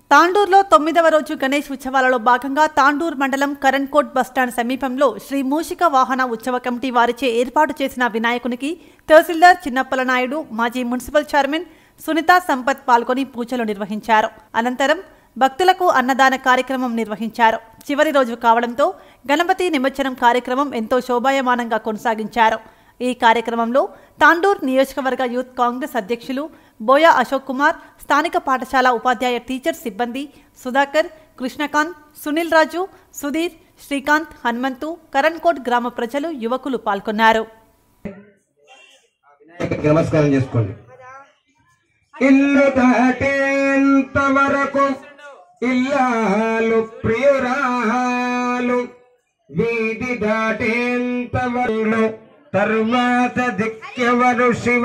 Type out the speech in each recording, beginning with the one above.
తాండూరులో తొమ్మిదవ రోజు గణేష్ ఉత్సవాలలో భాగంగా తాండూర్ మండలం కరణ్కోట్ బస్టాండ్ సమీపంలో శ్రీ మూషిక వాహన ఉత్సవ కమిటీ వారిచే ఏర్పాటు చేసిన వినాయకునికి తహసీల్దార్ చిన్నప్పల నాయుడు మాజీ మున్సిపల్ చైర్మన్ సునీత సంపత్ పాల్గొని పూజలు నిర్వహించారు అనంతరం భక్తులకు అన్నదాన కార్యక్రమం నిర్వహించారు చివరి రోజు కావడంతో గణపతి నిమజ్జనం కార్యక్రమం ఎంతో శోభాయమానంగా కొనసాగించారు ఈ కార్యక్రమంలో తాండూర్ నియోజకవర్గ యూత్ కాంగ్రెస్ అధ్యక్షులు బోయా అశోక్ కుమార్ స్థానిక పాఠశాల ఉపాధ్యాయ టీచర్ సిబ్బంది సుధాకర్ కృష్ణకాంత్ సునీల్ రాజు సుధీర్ శ్రీకాంత్ హనుమంతు కరణ్కోట్ గ్రామ ప్రజలు యువకులు పాల్గొన్నారు వినాయకుడికి నమస్కారం చేసుకోండి ఇల్లు దాటేంత వరకు ఇల్లాలు ప్రియురాలు వీధి దాటేంత వరకు తరువాత దిక్కెవరు శివ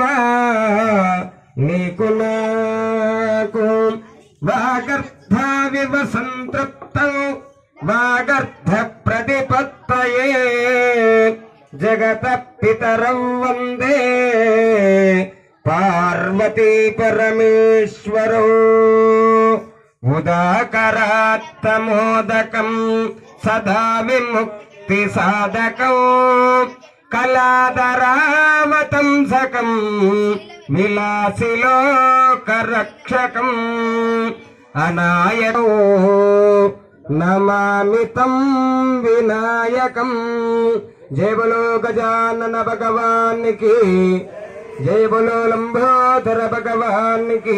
నీకు నాకు వాగర్ధావివ సంతృప్తం వాగర్ధ ప్రతిపత్తయే జగత పితరం వందే పార్వతీ పరమేశ్వరో ఉదాకరాత్తమోదకం సదా విముక్తి సాధకం కళాదరావతంసకం విలాసిలోకరక్షకం అనాయకో నమామితం వినాయకం జయ బలో గజానన భగవానికి జయ బలో లంబోదర భగవానికి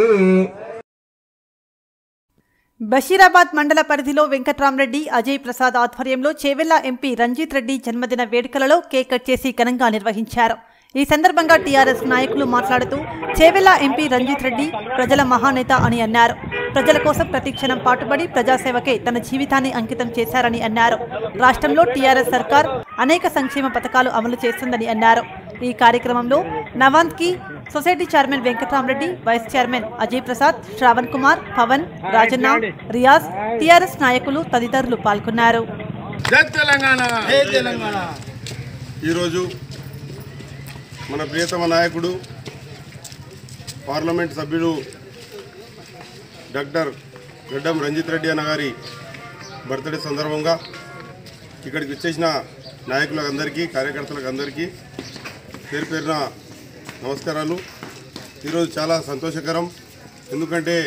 బషీరాబాద్ మండల పరిధిలో వెంకట్రామరెడ్డి అజయ్ ప్రసాద్ ఆధ్వర్యంలో చేవెళ్ల ఎంపీ రంజిత్ రెడ్డి జన్మదిన వేడుకలలో కేక్ కట్ చేసి ఘనంగా నిర్వహించారు ఈ సందర్భంగా టీఆర్ఎస్ నాయకులు మాట్లాడుతూ చేవెళ్ల ఎంపీ రంజిత్ రెడ్డి ప్రజల మహానేత అని అన్నారు ప్రజల కోసం ప్రతిక్షణం పాటుపడి ప్రజాసేవకే తన జీవితాన్ని అంకితం చేశారని అన్నారు రాష్ట్రంలో టీఆర్ఎస్ సర్కార్ అనేక సంక్షేమ పథకాలు అమలు చేస్తుందని అన్నారు ఈ కార్యక్రమంలో నవాంత్కి society chairman Venkatramareddy vice chairman Ajay Prasad Shravan Kumar Pavan Rajanna Riyaz TRS నాయకులు తదితరులు పాల్గొన్నారు జై తెలంగాణ జై తెలంగాణ ఈరోజు మన ప్రియతమ నాయకుడు పార్లమెంట్ సభ్యుడు డాక్టర్ గడ్డం రంజిత్ రెడ్డి అన్న గారి బర్త్డే సందర్భంగా ఇక్కడికి వచ్చేసిన నాయకులకు అందరికీ కార్యకర్తలకు అందరికీ పేరు పేరున నమస్కారాలు ఈరోజు చాలా సంతోషకరం ఎందుకంటే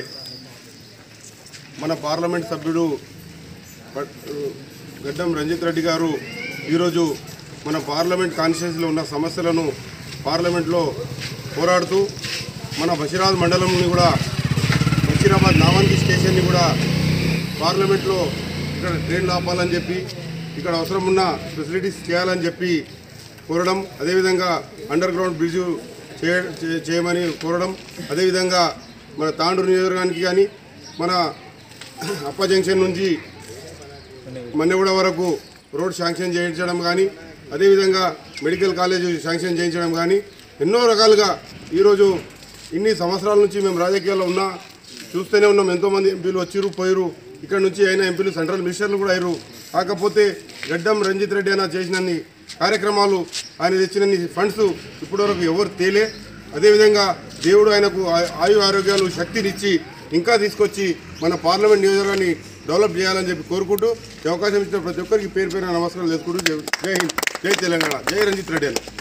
మన పార్లమెంట్ సభ్యుడు పట్- గడ్డం రంజిత్ రెడ్డి గారు ఈరోజు మన పార్లమెంట్ కాన్స్టిట్యూన్సీలో ఉన్న సమస్యలను పార్లమెంట్లో పోరాడుతూ మన బషీరాబాద్ మండలంని కూడా బషీరాబాద్ నావంతి స్టేషన్ని కూడా పార్లమెంట్లో ఇక్కడ ట్రైన్లు ఆపాలని చెప్పి ఇక్కడ అవసరం ఉన్న ఫెసిలిటీస్ చేయాలని చెప్పి కోరడం అదేవిధంగా అండర్ గ్రౌండ్ బ్రిడ్జ్ చేయ చే- చేయమని కోరడం అదేవిధంగా మన తాండూరు నియోజకవర్గానికి కానీ మన అప్ప జంక్షన్ నుంచి మన్నెగూడ వరకు రోడ్ శాంక్షన్ చేయించడం కానీ అదేవిధంగా మెడికల్ కాలేజ్ శాంక్షన్ చేయించడం కానీ ఎన్నో రకాలుగా ఈరోజు ఇన్ని సంవత్సరాల నుంచి మేము రాజకీయాల్లో ఉన్నా చూస్తూనే ఉన్నాం ఎంతోమంది ఎంపీలు వచ్చిరు పోయిరు ఇక్కడ నుంచి అయిన ఎంపీలు సెంట్రల్ మినిస్టర్లు కూడా అయ్యారు కాకపోతే గడ్డం రంజిత్ రెడ్డి అయినా చేసినన్ని కార్యక్రమాలు ఆయన తెచ్చినన్ని ఫండ్స్ ఇప్పటివరకు ఎవరు తేలే అదేవిధంగా దేవుడు ఆయనకు ఆ- ఆయు ఆరోగ్యాలు శక్తినిచ్చి ఇంకా తీసుకొచ్చి మన పార్లమెంట్ నియోజకవర్గాన్ని డెవలప్ చేయాలని చెప్పి కోరుకుంటూ ఈ అవకాశం ఇచ్చిన ప్రతి ఒక్కరికి పేరు పేరు నమస్కారాలు చేసుకుంటూ జై- జై హింద్ జై తెలంగాణ జై రంజిత్ రెడ్డి అని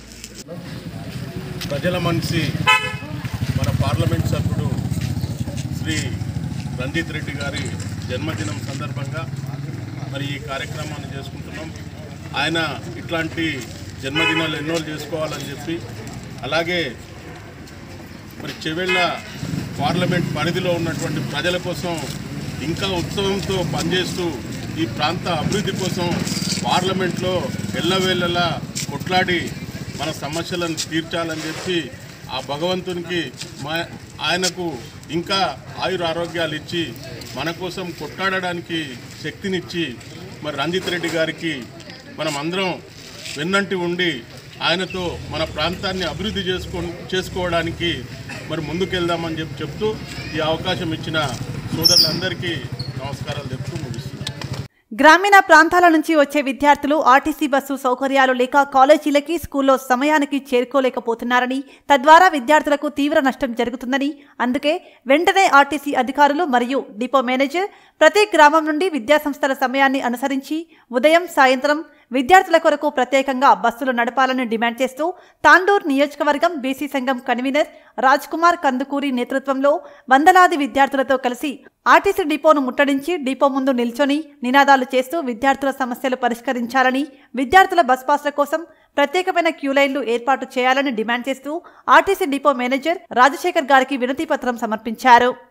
ప్రజల మనిషి మన పార్లమెంట్ సభ్యుడు శ్రీ రంజిత్ రెడ్డి గారి జన్మదినం సందర్భంగా మరి ఈ కార్యక్రమాన్ని చేసుకుంటున్నాం ఆయన ఇట్లాంటి జన్మదినాలు ఎన్నో చేసుకోవాలని చెప్పి అలాగే మరి చెవెళ్ళ పార్లమెంట్ పరిధిలో ఉన్నటువంటి ప్రజల కోసం ఇంకా ఉత్సవంతో పనిచేస్తూ ఈ ప్రాంత అభివృద్ధి కోసం పార్లమెంట్లో ఎల్లవేళ్ళలా కొట్లాడి మన సమస్యలను తీర్చాలని చెప్పి ఆ భగవంతునికి మా ఆయనకు ఇంకా ఆయుర ఆరోగ్యాలు ఇచ్చి మన కోసం కొట్లాడడానికి శక్తినిచ్చి మరి రంజిత్ రెడ్డి గారికి మనం అందరం వెన్నంటి ఉండి ఆయనతో మన ప్రాంతాన్ని అభివృద్ధి చేసుకో చేసుకోవడానికి మరి ముందుకెళ్దామని చెప్పి చెప్తూ ఈ అవకాశం ఇచ్చిన సోదరులందరికీ నమస్కారాలు చెప్తూ ముగిస్తున్నాను గ్రామీణ ప్రాంతాల నుంచి వచ్చే విద్యార్థులు ఆర్టీసీ బస్సు సౌకర్యాలు లేక కాలేజీలకి స్కూల్లో సమయానికి చేరుకోలేకపోతున్నారని తద్వారా విద్యార్థులకు తీవ్ర నష్టం జరుగుతుందని అందుకే వెంటనే ఆర్టీసీ అధికారులు మరియు డిపో మేనేజర్ ప్రతి గ్రామం నుండి విద్యాసంస్థల సమయాన్ని అనుసరించి ఉదయం సాయంత్రం విద్యార్థుల కొరకు ప్రత్యేకంగా బస్సులు నడపాలని డిమాండ్ చేస్తూ తాండూర్ నియోజకవర్గం బీసీ సంఘం కన్వీనర్ రాజ్ కుమార్ కందుకూరి నేతృత్వంలో వందలాది విద్యార్థులతో కలిసి ఆర్టీసీ డిపోను ముట్టడించి డిపో ముందు నిల్చొని నినాదాలు చేస్తూ విద్యార్థుల సమస్యలు పరిష్కరించాలని విద్యార్థుల బస్ పాస్ల కోసం ప్రత్యేకమైన క్యూ లైన్లు ఏర్పాటు చేయాలని డిమాండ్ చేస్తూ ఆర్టీసీ డిపో మేనేజర్ రాజశేఖర్ గారికి వినతి పత్రం సమర్పించారు